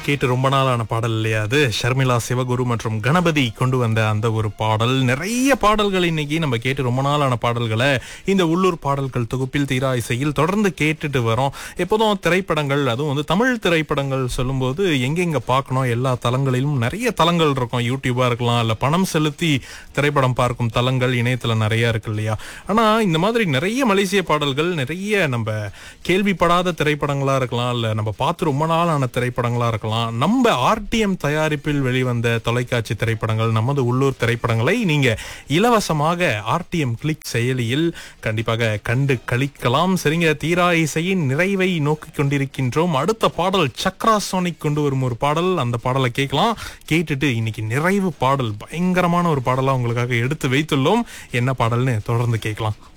கேட்டு ரொம்ப நாளான பாடல் இல்லையா அது ஷர்மிளா சிவகுரு மற்றும் கணபதி கொண்டு வந்த அந்த ஒரு பாடல் நிறைய பாடல்கள் இன்னைக்கு நம்ம கேட்டு ரொம்ப நாளான பாடல்களை இந்த உள்ளூர் பாடல்கள் தொகுப்பில் தீரா இசையில் தொடர்ந்து கேட்டுட்டு வரோம் எப்போதும் திரைப்படங்கள் அதுவும் வந்து தமிழ் திரைப்படங்கள் சொல்லும்போது எங்கெங்க பார்க்கணும் எல்லா தளங்களிலும் நிறைய தளங்கள் இருக்கும் யூடியூபா இருக்கலாம் இல்ல பணம் செலுத்தி திரைப்படம் பார்க்கும் தளங்கள் இணையத்துல நிறைய இருக்கு இல்லையா ஆனா இந்த மாதிரி நிறைய மலேசிய பாடல்கள் நிறைய நம்ம கேள்விப்படாத திரைப்படங்களா இருக்கலாம் இல்ல நம்ம பார்த்து ரொம்ப நாளான திரைப்படங்களா இருக்கலாம் நம்ம ஆர்டிஎம் தயாரிப்பில் வெளிவந்த தொலைக்காட்சி திரைப்படங்கள் நமது உள்ளூர் திரைப்படங்களை நீங்க இலவசமாக ஆர்டிஎம் கிளிக் செயலியில் கண்டிப்பாக கண்டு கழிக்கலாம் சரிங்க தீரா இசையின் நிறைவை நோக்கி கொண்டிருக்கின்றோம் அடுத்த பாடல் சக்ரா சோனிக் கொண்டு வரும் ஒரு பாடல் அந்த பாடலை கேட்கலாம் கேட்டுட்டு இன்னைக்கு நிறைவு பாடல் பயங்கரமான ஒரு பாடலா உங்களுக்காக எடுத்து வைத்துள்ளோம் என்ன பாடல்னு தொடர்ந்து கேட்கலாம்